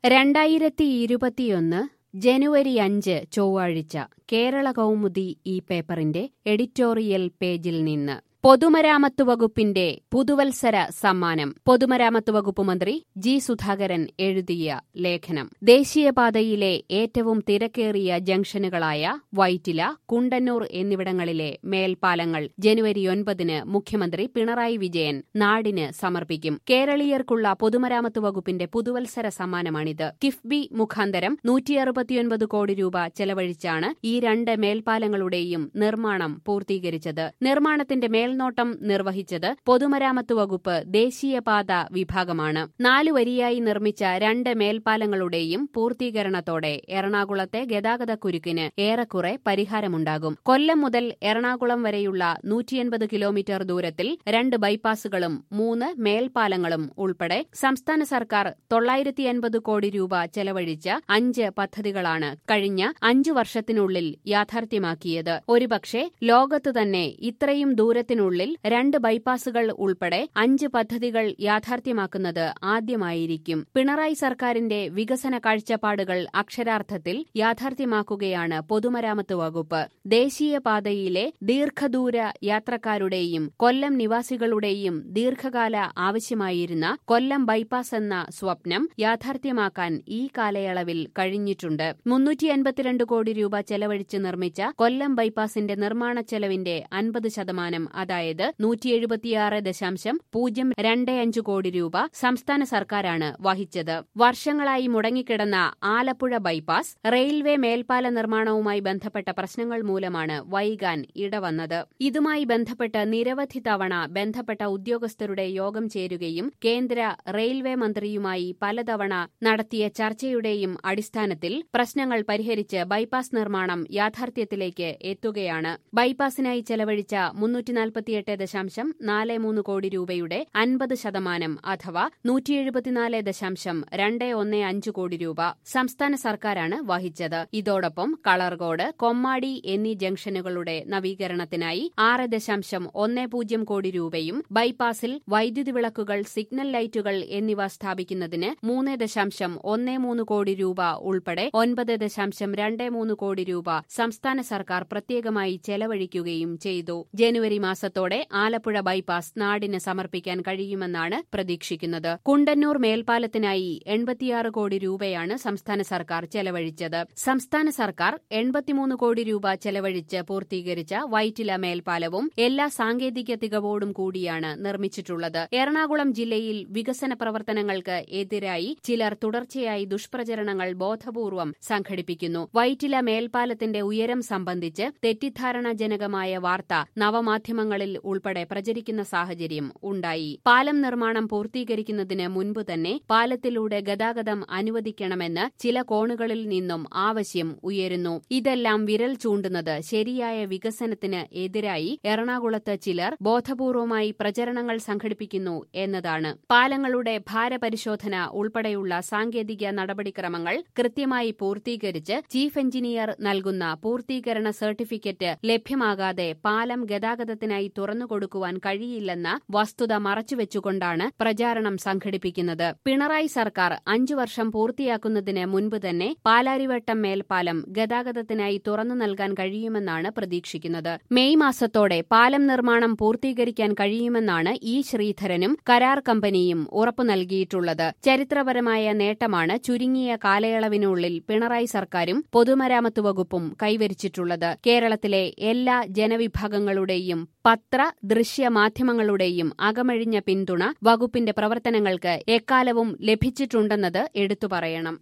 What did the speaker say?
രണ്ടായിരത്തി ഇരുപത്തിയൊന്ന് ജനുവരി അഞ്ച് ചൊവ്വാഴ്ച കേരള കൗമുദി ഈ പേപ്പറിന്റെ എഡിറ്റോറിയൽ പേജിൽ നിന്ന് പൊതുമരാമത്ത് വകുപ്പിന്റെ പുതുവത്സര സമ്മാനം പൊതുമരാമത്ത് വകുപ്പ് മന്ത്രി ജി സുധാകരൻ എഴുതിയ ലേഖനം ദേശീയപാതയിലെ ഏറ്റവും തിരക്കേറിയ ജംഗ്ഷനുകളായ വൈറ്റില കുണ്ടന്നൂർ എന്നിവിടങ്ങളിലെ മേൽപ്പാലങ്ങൾ ജനുവരി ഒൻപതിന് മുഖ്യമന്ത്രി പിണറായി വിജയൻ നാടിന് സമർപ്പിക്കും കേരളീയർക്കുള്ള പൊതുമരാമത്ത് വകുപ്പിന്റെ പുതുവത്സര സമ്മാനമാണിത് കിഫ്ബി മുഖാന്തരം നൂറ്റി അറുപത്തിയൊൻപത് കോടി രൂപ ചെലവഴിച്ചാണ് ഈ രണ്ട് മേൽപ്പാലങ്ങളുടെയും നിർമ്മാണം പൂർത്തീകരിച്ചത് നിർമ്മാണത്തിന്റെ മേൽനോട്ടം നിർവഹിച്ചത് പൊതുമരാമത്ത് വകുപ്പ് ദേശീയപാത വിഭാഗമാണ് നാലു വരിയായി നിർമ്മിച്ച രണ്ട് മേൽപ്പാലങ്ങളുടെയും പൂർത്തീകരണത്തോടെ എറണാകുളത്തെ ഗതാഗതക്കുരുക്കിന് ഏറെക്കുറെ പരിഹാരമുണ്ടാകും കൊല്ലം മുതൽ എറണാകുളം വരെയുള്ള നൂറ്റിയൻപത് കിലോമീറ്റർ ദൂരത്തിൽ രണ്ട് ബൈപ്പാസുകളും മൂന്ന് മേൽപ്പാലങ്ങളും ഉൾപ്പെടെ സംസ്ഥാന സർക്കാർ തൊള്ളായിരത്തി അൻപത് കോടി രൂപ ചെലവഴിച്ച അഞ്ച് പദ്ധതികളാണ് കഴിഞ്ഞ അഞ്ചു വർഷത്തിനുള്ളിൽ യാഥാർത്ഥ്യമാക്കിയത് ഒരുപക്ഷെ ലോകത്ത് തന്നെ ഇത്രയും ദൂരത്തിനുള്ളിൽ രണ്ട് ബൈപ്പാസുകൾ ഉൾപ്പെടെ അഞ്ച് പദ്ധതികൾ യാഥാർത്ഥ്യമാക്കുന്നത് ആദ്യമായിരിക്കും പിണറായി സർക്കാരിന്റെ വികസന കാഴ്ചപ്പാടുകൾ അക്ഷരാർത്ഥത്തിൽ യാഥാർത്ഥ്യമാക്കുകയാണ് പൊതുമരാമത്ത് വകുപ്പ് ദേശീയപാതയിലെ ദീർഘദൂര യാത്രക്കാരുടെയും കൊല്ലം നിവാസികളുടെയും ദീർഘകാല ആവശ്യമായിരുന്ന കൊല്ലം ബൈപ്പാസ് എന്ന സ്വപ്നം യാഥാർത്ഥ്യമാക്കാൻ ഈ കാലയളവിൽ കഴിഞ്ഞിട്ടുണ്ട് മുന്നൂറ്റി അൻപത്തിരണ്ട് കോടി രൂപ ചെലവഴിച്ച് നിർമ്മിച്ച കൊല്ലം ബൈപ്പാസിന്റെ നിർമ്മാണ ചെലവിന്റെ അൻപത് ശതമാനം അതായത് നൂറ്റി എഴുപത്തിയാറ് ദശാംശം പൂജ്യം രണ്ട് അഞ്ച് കോടി രൂപ സംസ്ഥാന സർക്കാരാണ് വഹിച്ചത് വർഷങ്ങളായി മുടങ്ങിക്കിടന്ന ആലപ്പുഴ ബൈപ്പാസ് റെയിൽവേ മേൽപ്പാല നിർമ്മാണവുമായി ബന്ധപ്പെട്ട പ്രശ്നങ്ങൾ മൂലമാണ് വൈകാൻ ഇടവന്നത് ഇതുമായി ബന്ധപ്പെട്ട് നിരവധി തവണ ബന്ധപ്പെട്ട ഉദ്യോഗസ്ഥരുടെ യോഗം ചേരുകയും കേന്ദ്ര റെയിൽവേ മന്ത്രിയുമായി പലതവണ നടത്തിയ ചർച്ചയുടെയും അടിസ്ഥാനത്തിൽ പ്രശ്നങ്ങൾ പരിഹരിച്ച് ബൈപ്പാസ് നിർമ്മാണം യാഥാർത്ഥ്യത്തിലേക്ക് എത്തുകയാണ് ബൈപ്പാസിനായി ചെലവഴിച്ച മുന്നൂറ്റി നാൽപ്പത്തിയെട്ട് ദശാംശം നാല് മൂന്ന് കോടി രൂപയുടെ അൻപത് ശതമാനം അഥവാ നൂറ്റി എഴുപത്തിനാല് ദശാംശം രണ്ട് ഒന്ന് അഞ്ച് കോടി രൂപ സംസ്ഥാന സർക്കാരാണ് വഹിച്ചത് ഇതോടൊപ്പം കളർകോട് കൊമ്മാടി എന്നീ ജംഗ്ഷനുകളുടെ നവീകരണത്തിനായി ആറ് ദശാംശം ഒന്ന് പൂജ്യം കോടി രൂപയും ബൈപ്പാസിൽ വൈദ്യുതി വിളക്കുകൾ സിഗ്നൽ ലൈറ്റുകൾ എന്നിവ സ്ഥാപിക്കുന്നതിന് മൂന്ന് ദശാംശം ഒന്ന് മൂന്ന് കോടി രൂപ ഉൾപ്പെടെ ഒൻപത് ദശാംശം രണ്ട് മൂന്ന് കോടി രൂപ സംസ്ഥാന സർക്കാർ പ്രത്യേകമായി ചെലവഴിക്കുകയും ചെയ്തു ജനുവരി മാസത്തോടെ ആലപ്പുഴ ബൈപ്പാസ് നാടിന് സമർപ്പിക്കാൻ കഴിയുമെന്നാണ് പ്രതീക്ഷിക്കുന്നത് കുണ്ടന്നൂർ മേൽപ്പാലത്തിനായി എൺപത്തിയാറ് കോടി രൂപയാണ് സംസ്ഥാന സർക്കാർ ചെലവഴിച്ചത് സംസ്ഥാന സർക്കാർ എൺപത്തിമൂന്ന് കോടി രൂപ ചെലവഴിച്ച് പൂർത്തീകരിച്ച വൈറ്റില മേൽപ്പാലവും എല്ലാ സാങ്കേതിക തികവോടും കൂടിയാണ് നിർമ്മിച്ചിട്ടുള്ളത് എറണാകുളം ജില്ലയിൽ വികസന പ്രവർത്തനങ്ങൾക്ക് എതിരായി ചിലർ തുടർച്ചയായി ദുഷ്പ്രചരണങ്ങൾ ബോധപൂർവം സംഘടിപ്പിക്കുന്നു വൈറ്റില മേൽപ്പാലത്തിന്റെ ഉയരം സംബന്ധിച്ച് തെറ്റിദ്ധാരണജനകമായ വാർത്ത നവമാധ്യമങ്ങളിൽ ഉൾപ്പെടെ പ്രചരിക്കുന്ന സാഹചര്യം ഉണ്ടായി പാലം നിർമ്മാണം പൂർത്തീകരിക്കുന്നതിന് മുൻപ് തന്നെ പാലത്തിലൂടെ ഗതാഗതം അനുവദിക്കണമെന്ന് ചില കോണുകളിൽ നിന്നും ആവശ്യം ഉയരുന്നു ഇതെല്ലാം വിരൽ ചൂണ്ടുന്നത് ശരിയായ വികസനത്തിന് എതിരായി എറണാകുളത്ത് ചിലർ ബോധപൂർവമായി പ്രചരണങ്ങൾ സംഘടിപ്പിക്കുന്നു എന്നതാണ് പാലങ്ങളുടെ ഭാരപരിശോധന ഉൾപ്പെടെയുള്ള സാങ്കേതിക നടപടിക്രമങ്ങൾ കൃത്യമായി പൂർത്തീകരിച്ച് ചീഫ് എഞ്ചിനീയർ നൽകുന്ന പൂർത്തീകരണ സർട്ടിഫിക്കറ്റ് ലഭ്യമാകാതെ പാലം ഗതാഗതത്തിനായി തുറന്നുകൊടുക്കുവാൻ കഴിയില്ലെന്ന വസ്തുത മറച്ചുവെച്ചുകൊണ്ടാണ് പ്രചാരണം സംഘടിപ്പിക്കുന്നത് പിണറായി സർക്കാർ അഞ്ചു വർഷം പൂർത്തിയാക്കുന്നതിന് മുൻപ് തന്നെ പാലാരിവട്ടം മേൽപ്പാലം ഗതാഗതത്തിനായി തുറന്നു നൽകാൻ കഴിയുമെന്നാണ് പ്രതീക്ഷിക്കുന്നത് മെയ് മാസത്തോടെ പാലം നിർമ്മാണം പൂർത്തീകരിക്കാൻ കഴിയുമെന്നാണ് ഇ ശ്രീധരനും കരാർ കമ്പനിയും ഉറപ്പു നൽകിയിട്ടുള്ളത് ചരിത്രപരമായ നേട്ടമാണ് ചുരുങ്ങിയ കാലയളവിനുള്ളിൽ പിണറായി സർക്കാരും പൊതുമരാമത്ത് വകുപ്പും കൈവരിച്ചിട്ടുള്ളത് കേരളത്തിലെ എല്ലാ ജനവിഭാഗങ്ങളുടെയും പത്ര ദൃശ്യ മാധ്യമങ്ങളുടെയും അകമഴിഞ്ഞ പിന്തുണ വകുപ്പിന്റെ പ്രവർത്തനങ്ങൾക്ക് എക്കാലവും ലഭിച്ചിട്ടുണ്ടെന്നത് എടുത്തു പറയണം